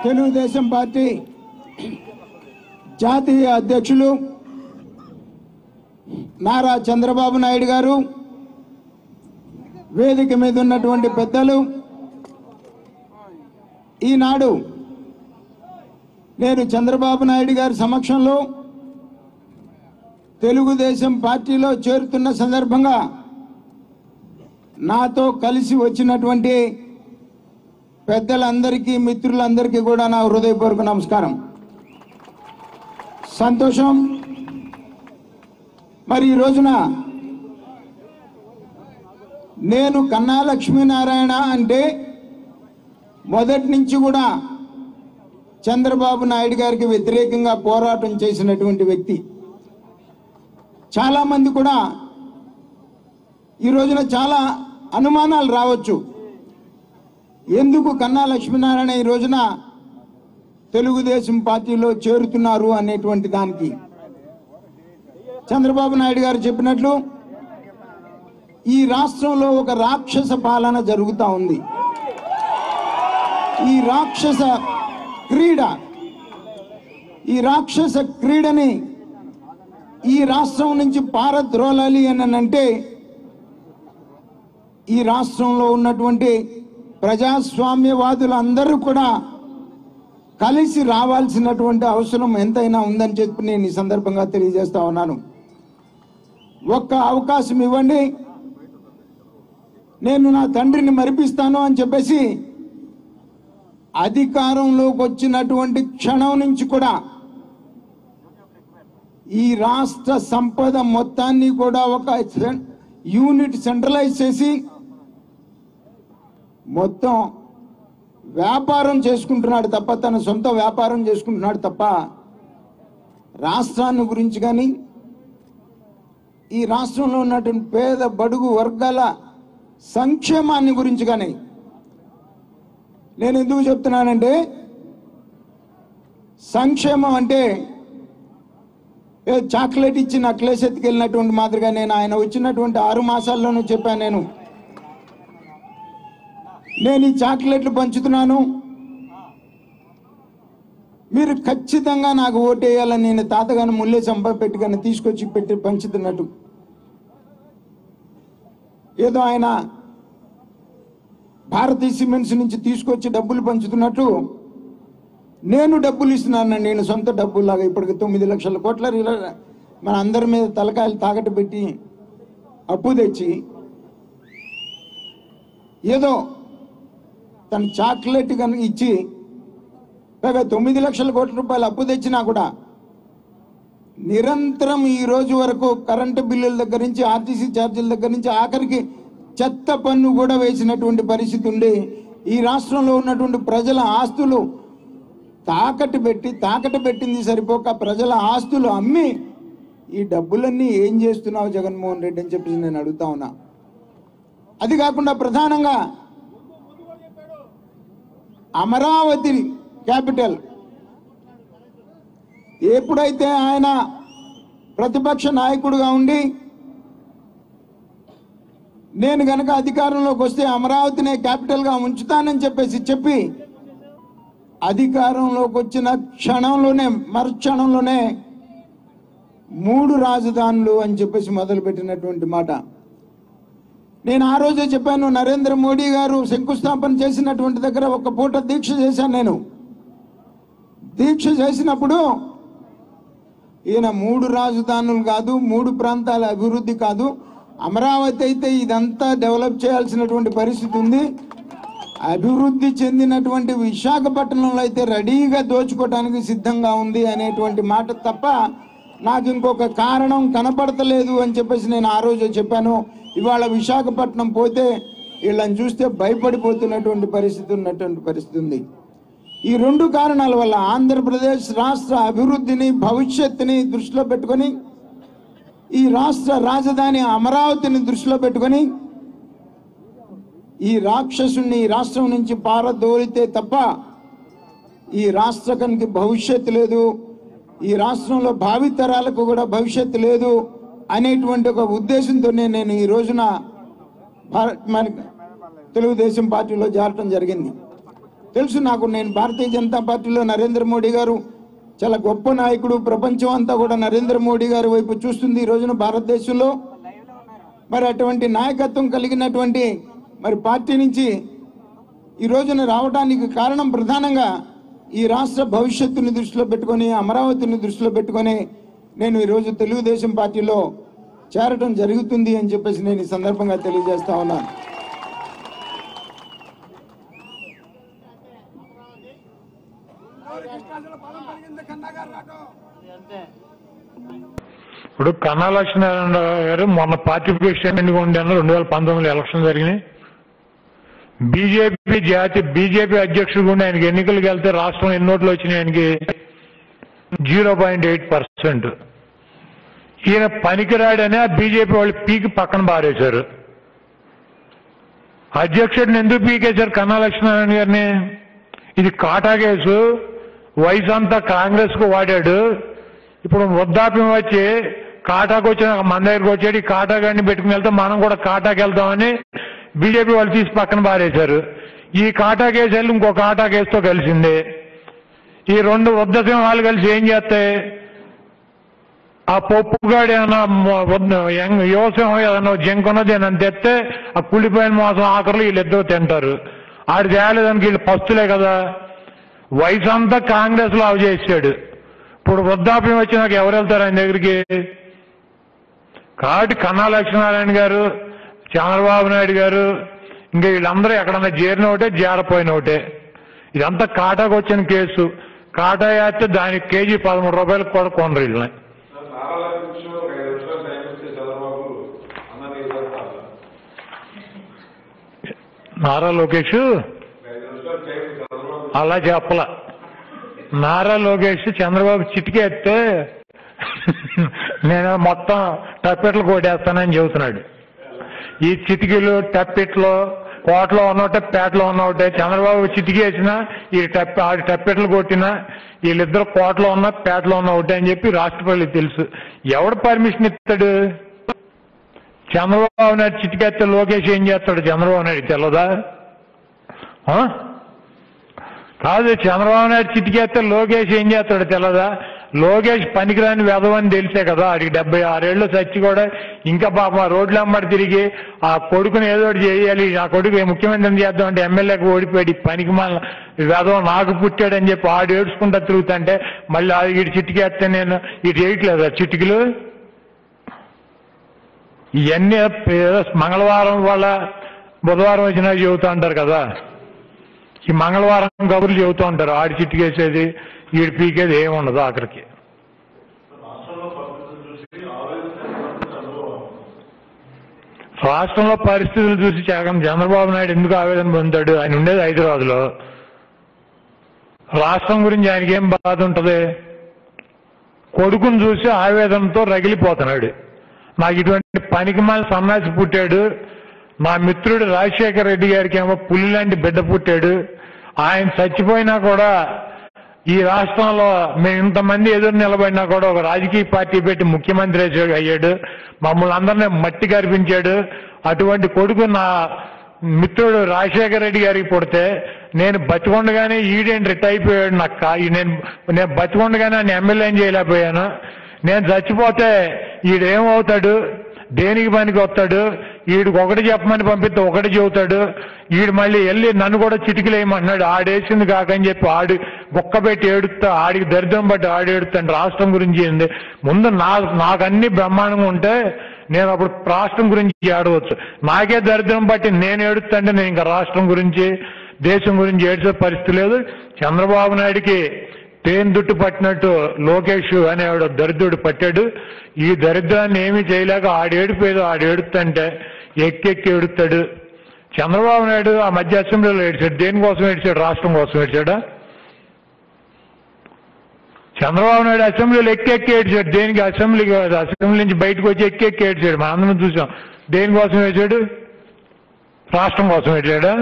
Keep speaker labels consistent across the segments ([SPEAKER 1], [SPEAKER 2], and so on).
[SPEAKER 1] Telugu Desam party జాతీయ అధ్యక్షులు నారా చంద్రబాబు నాయుడు గారు వేదిక మీద ఉన్నటువంటి పెద్దలు ఈనాడు నేను చంద్రబాబు నాయుడు గారి సమక్షంలో తెలుగుదేశం పార్టీలో చేరుతున్న సందర్భంగా నాతో కలిసి వచ్చినటువంటి పెద్దలందరికీ మిత్రులందరికీ కూడా నా హృదయపూర్వక నమస్కారం సంతోషం మరి ఈ రోజున నేను కన్నా లక్ష్మీనారాయణ అంటే మొదటి నుంచి కూడా చంద్రబాబు నాయుడు గారికి వ్యతిరేకంగా పోరాటం చేసినటువంటి వ్యక్తి చాలామంది కూడా ఈ రోజున చాలా అనుమానాలు రావచ్చు ఎందుకు కన్నా లక్ష్మీనారాయణ ఈ రోజున తెలుగుదేశం పార్టీలో చేరుతున్నారు అనేటువంటి దానికి చంద్రబాబు నాయుడు గారు చెప్పినట్లు ఈ రాష్ట్రంలో ఒక రాక్షస పాలన జరుగుతూ ఉంది ఈ రాక్షస క్రీడ ఈ రాక్షస క్రీడని ఈ రాష్ట్రం నుంచి పారద్రోలాలి అని అంటే ఈ రాష్ట్రంలో ఉన్నటువంటి ప్రజాస్వామ్యవాదులందరూ కూడా కలిసి రావాల్సినటువంటి అవసరం ఎంతైనా ఉందని చెప్పి నేను ఈ సందర్భంగా తెలియజేస్తా ఉన్నాను ఒక్క అవకాశం ఇవ్వండి నేను నా తండ్రిని మరిపిస్తాను అని చెప్పేసి అధికారంలోకి వచ్చినటువంటి క్షణం నుంచి కూడా ఈ రాష్ట్ర సంపద మొత్తాన్ని కూడా ఒక సెం- యూనిట్ సెంట్రలైజ్ చేసి మొత్తం వ్యాపారం చేసుకుంటున్నాడు తప్ప తన సొంత వ్యాపారం చేసుకుంటున్నాడు తప్ప రాష్ట్రాన్ని గురించి కానీ ఈ రాష్ట్రంలో ఉన్నటువంటి పేద బడుగు వర్గాల సంక్షేమాన్ని గురించి కానీ నేను ఎందుకు చెప్తున్నానంటే సంక్షేమం అంటే ఏ చాక్లెట్ ఇచ్చి నక్లెస్ ఎత్తుకెళ్ళినటువంటి మాదిరిగా నేను ఆయన వచ్చినటువంటి ఆరు మాసాల్లోనూ చెప్పాను నేను నేను ఈ చాక్లెట్లు పంచుతున్నాను మీరు ఖచ్చితంగా నాకు ఓటేయాలని నేను తాతగాను ముల్లే సంప పెట్టుకొని తీసుకొచ్చి పెట్టి పంచుతున్నట్టు ఏదో ఆయన భారతీయ సిమెంట్స్ నుంచి తీసుకొచ్చి డబ్బులు పంచుతున్నట్టు నేను డబ్బులు ఇస్తున్నాను నేను సొంత డబ్బులాగా ఇప్పటికి తొమ్మిది లక్షల కోట్ల రిల- మన అందరి మీద తలకాయలు తాకట్టు పెట్టి అప్పు తెచ్చి ఏదో తన చాక్లెట్ కనుక ఇచ్చి పైగా తొమ్మిది లక్షల కోట్ల రూపాయలు అప్పు తెచ్చినా కూడా నిరంతరం ఈ రోజు వరకు కరెంటు బిల్లుల దగ్గర నుంచి ఆర్టీసీ ఛార్జీల దగ్గర నుంచి ఆఖరికి చెత్త పన్ను కూడా వేసినటువంటి పరిస్థితి ఉండి ఈ రాష్ట్రంలో ఉన్నటువంటి ప్రజల ఆస్తులు తాకట్టు పెట్టి తాకట్టు పెట్టింది సరిపోక ప్రజల ఆస్తులు అమ్మి ఈ డబ్బులన్నీ ఏం చేస్తున్నావు జగన్మోహన్ రెడ్డి అని చెప్పి నేను అడుగుతా ఉన్నా అది కాకుండా ప్రధానంగా అమరావతి క్యాపిటల్ ఎప్పుడైతే ఆయన ప్రతిపక్ష నాయకుడుగా ఉండి నేను గనక అధికారంలోకి వస్తే అమరావతినే క్యాపిటల్గా ఉంచుతానని చెప్పేసి చెప్పి అధికారంలోకి వచ్చిన క్షణంలోనే మరుక్షణంలోనే మూడు రాజధానులు అని చెప్పేసి మొదలుపెట్టినటువంటి మాట నేను ఆ రోజే చెప్పాను నరేంద్ర మోడీ గారు శంకుస్థాపన చేసినటువంటి దగ్గర ఒక పూట దీక్ష చేశాను నేను దీక్ష చేసినప్పుడు ఈయన మూడు రాజధానులు కాదు మూడు ప్రాంతాల అభివృద్ధి కాదు అమరావతి అయితే ఇదంతా డెవలప్ చేయాల్సినటువంటి పరిస్థితి ఉంది అభివృద్ధి చెందినటువంటి విశాఖపట్నంలో అయితే రెడీగా దోచుకోవడానికి సిద్ధంగా ఉంది అనేటువంటి మాట తప్ప నాకు ఇంకొక కారణం కనపడతలేదు అని చెప్పేసి నేను ఆ రోజు చెప్పాను ఇవాళ విశాఖపట్నం పోతే వీళ్ళని చూస్తే భయపడిపోతున్నటువంటి పరిస్థితి ఉన్నటువంటి పరిస్థితి ఉంది ఈ రెండు కారణాల వల్ల ఆంధ్రప్రదేశ్ రాష్ట్ర అభివృద్ధిని భవిష్యత్తుని దృష్టిలో పెట్టుకొని ఈ రాష్ట్ర రాజధాని అమరావతిని దృష్టిలో పెట్టుకొని ఈ రాక్షసుని ఈ రాష్ట్రం నుంచి పారదోలితే తప్ప ఈ రాష్ట్రానికి భవిష్యత్తు లేదు ఈ రాష్ట్రంలో భావితరాలకు కూడా భవిష్యత్తు లేదు అనేటువంటి ఒక ఉద్దేశంతోనే నేను ఈ రోజున భారత్ మన తెలుగుదేశం పార్టీలో చేరటం జరిగింది తెలుసు నాకు నేను భారతీయ జనతా పార్టీలో నరేంద్ర మోడీ గారు చాలా గొప్ప నాయకుడు ప్రపంచం అంతా కూడా నరేంద్ర మోడీ గారి వైపు చూస్తుంది ఈ రోజున భారతదేశంలో మరి అటువంటి నాయకత్వం కలిగినటువంటి మరి పార్టీ నుంచి ఈ రోజున రావడానికి కారణం ప్రధానంగా ఈ రాష్ట్ర భవిష్యత్తుని దృష్టిలో పెట్టుకొని అమరావతిని దృష్టిలో పెట్టుకొని నేను ఈరోజు తెలుగుదేశం పార్టీలో చేరటం జరుగుతుంది అని చెప్పేసి నేను ఈ సందర్భంగా తెలియజేస్తా ఉన్నాను
[SPEAKER 2] ఇప్పుడు కన్నా లక్ష్మీనారాయణ గారు మొన్న పార్టీ ప్రెసిడెంట్ ఉండాను రెండు వేల పంతొమ్మిది ఎలక్షన్ జరిగినాయి బీజేపీ జాతి బీజేపీ అధ్యక్షుడు కూడా ఆయనకి ఎన్నికలకు వెళ్తే రాష్ట్రం ఎన్ని ఓట్లు వచ్చినాయి ఆయనకి జీరో పాయింట్ ఎయిట్ పర్సెంట్ ఈయన పనికిరాడని ఆ బీజేపీ వాళ్ళు పీకి పక్కన బారేశారు అధ్యక్షుడిని ఎందుకు పీకేశారు కన్నా లక్ష్మీనారాయణ గారిని ఇది కాటా కేసు వయసు అంతా కాంగ్రెస్ కు వాడాడు ఇప్పుడు వృద్ధాప్యం వచ్చి కాటాకు వచ్చిన మన దగ్గరకు వచ్చాడు ఈ కాటా గారిని పెట్టుకుని వెళ్తే మనం కూడా కాటాకి వెళ్తామని బీజేపీ వాళ్ళు తీసి పక్కన పారేశారు ఈ కాటా కేసు వెళ్ళి ఇంకో కాటా కేసుతో కలిసింది ఈ రెండు వృద్ధ సింహాలు కలిసి ఏం చేస్తాయి ఆ పప్పుగాడు ఏమన్నా మొ- వద్ద- యంగ్ యువసింహం ఏదన్నా జంకున్నది అని తెస్తే ఆ కుళ్ళిపోయిన మోసం ఆఖరులు వీళ్ళిద్దరూ తింటారు ఆడు తేలేదానికి వీళ్ళు పస్తులే కదా వయసు అంతా కాంగ్రెస్ లో చేసాడు ఇప్పుడు వృద్ధాప్యం వచ్చినాక ఎవరు వెళ్తారు ఆయన దగ్గరికి కాబట్టి కన్నా లక్ష్మీనారాయణ గారు చంద్రబాబు నాయుడు గారు ఇంకా వీళ్ళందరూ ఎక్కడన్నా చేరిన ఒకటే చేరపోయిన ఒకటే ఇదంతా కాటాకు వచ్చిన కేసు కాటా వేస్తే దానికి కేజీ పదమూడు రూపాయలకు కూడా కొనరు వీళ్ళని
[SPEAKER 3] నారా లక్ష్మి ఒక ఐదు నిమిషాలు టైం ఇస్తే చంద్రబాబు అన్నది
[SPEAKER 2] నారా లోకేష్
[SPEAKER 3] ఐదు నిమిషాలు టైం చంద్రబాబు
[SPEAKER 2] అలా చెప్పల నారా లోకేష్ చంద్రబాబు చిటికేస్తే నేను మొత్తం టప్పెట్లు కొట్టేస్తానని చెబుతున్నాడు ఈ చిటికీలు టప్పెట్లు కోటలో ఉన్నోటే పేటలో ఉన్నోటే చంద్రబాబు చిటికేసినా ఈ టప్ ఆడి టప్పెట్లు కొట్టినా వీళ్ళిద్దరు కోటలో ఉన్న పేటలో ఉన్న ఒకటే అని చెప్పి రాష్ట్రపతికి తెలుసు ఎవడు పర్మిషన్ ఇస్తాడు చంద్రబాబు నాయుడు చిటికేస్తే లోకేష్ ఏం చేస్తాడు చంద్రబాబు నాయుడు తెల్లదా ఆ? కాదు చంద్రబాబు నాయుడు చిటికేస్తే లోకేష్ ఏం చేస్తాడు తెలదా లోకేష్ పనికిరాని వెధవని తెలిసే కదా ఆడికి డెబ్బై ఆరేళ్ళు చచ్చి కూడా ఇంకా పాప రోడ్లు అమ్మడి తిరిగి ఆ కొడుకుని ఏదో ఒకటి చేయాలి ఆ కొడుకు ముఖ్యమంత్రిని చేద్దాం అంటే ఎమ్మెల్యేకి ఓడిపోయాడు ఈ పనికి మన వెధవ నాకు పుట్టాడని చెప్పి ఆడు ఏడ్చుకుంటా తిరుగుతుంటే మళ్ళీ ఆ వీడి చిటికేస్తే నేను ఇటు చేయట్లేదా చిటికలు ఇవన్నీ ఏదో మంగళవారం వాళ్ళ బుధవారం వచ్చినా చెబుతూ ఉంటారు కదా ఈ మంగళవారం కబుర్లు చెబుతూ ఉంటారు ఆడి చిట్టుకేసేది ఈడి పీకేది ఏమి ఉండదు ఆఖరికి రాష్ట్రంలో పరిస్థితులు చూసి జగన్ చంద్రబాబు నాయుడు ఎందుకు ఆవేదన పొందాడు ఆయన ఉండేది హైదరాబాద్లో రాష్ట్రం గురించి ఆయనకి ఏం బాధ ఉంటుంది కొడుకును చూసి ఆవేదనతో రగిలిపోతున్నాడు నాకు ఇటువంటి పనికి మాల సన్నాసి పుట్టాడు మా మిత్రుడు రాజశేఖర రెడ్డి గారికి ఏమో పులి లాంటి బిడ్డ పుట్టాడు ఆయన చచ్చిపోయినా కూడా ఈ రాష్ట్రంలో మేము ఇంతమంది ఎదురు నిలబడినా కూడా ఒక రాజకీయ పార్టీ పెట్టి ముఖ్యమంత్రి అయ్యాడు- అయ్యాడు మమ్మల్ని అందరినీ మట్టి కనిపించాడు అటువంటి కొడుకు నా మిత్రుడు రాజశేఖర రెడ్డి గారికి పుడితే నేను బతికొండగానే ఈడేంటి రిట్ అయిపోయాడు నాకు కా- ఈ నేను నేను బతికొండగానే ఆయన ఎమ్మెల్యే చేయలేకపోయాను నేను చచ్చిపోతే ఈడేమవుతాడు దేనికి పనికి వస్తాడు ఈడికి ఒకటి చెప్పమని పంపిస్తే ఒకటి చెబుతాడు ఈడు మళ్ళీ వెళ్ళి నన్ను కూడా చిటికలేయమంటున్నాడు ఆడేసింది కాకని చెప్పి ఆడి బొక్క పెట్టి ఏడుస్తా ఆడికి దరిద్రం బట్టి ఆడి ఏడుస్తాను రాష్ట్రం గురించి ఏంది ముందు నా నాకు అన్ని బ్రహ్మాండంగా ఉంటే నేను అప్పుడు రాష్ట్రం గురించి ఏడవచ్చు నాకే దరిద్రం బట్టి నేను ఏడుస్తుంటే నేను ఇంకా రాష్ట్రం గురించి దేశం గురించి ఏడ్చే పరిస్థితి లేదు చంద్రబాబు నాయుడికి తేన్ దుట్టు పట్టినట్టు లోకేష్ అనేవాడు దరిద్రుడు పట్టాడు ఈ దరిద్రాన్ని ఏమీ చేయలేక ఆడేడిపోయేదో ఆడేడుతుంటే ఎక్కెక్కి ఏడుస్తాడు చంద్రబాబు నాయుడు ఆ మధ్య అసెంబ్లీలో ఏడ్చాడు దేనికోసం ఏడ్చాడు రాష్ట్రం కోసం ఏడ్చాడా చంద్రబాబు నాయుడు అసెంబ్లీలో ఎక్కెక్కి ఏడ్చాడు దేనికి అసెంబ్లీకి అసెంబ్లీ నుంచి బయటకు వచ్చి ఎక్కెక్కి ఏడ్చాడు మనం అందరం చూసాం దేనికోసం ఏడ్చాడు రాష్ట్రం కోసం ఏడ్చాడా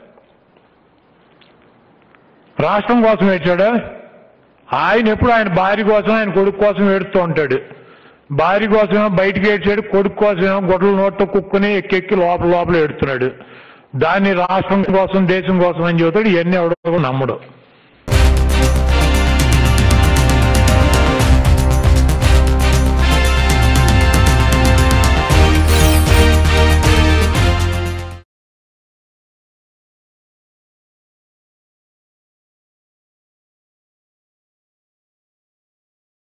[SPEAKER 2] రాష్ట్రం కోసం ఏడ్చాడా ఆయన ఎప్పుడు ఆయన భార్య కోసం ఆయన కొడుకు కోసం ఏడుస్తూ ఉంటాడు భార్య కోసమేమో బయటికి ఏడ్చాడు కొడుకు కోసమేమో గొడ్డల నోట్లో కుక్కుని ఎక్కెక్కి లోపల లోపల ఏడుతున్నాడు దాన్ని రాష్ట్రం కోసం దేశం కోసం అని చెబుతాడు ఇవన్నీ ఎవడో నమ్మడు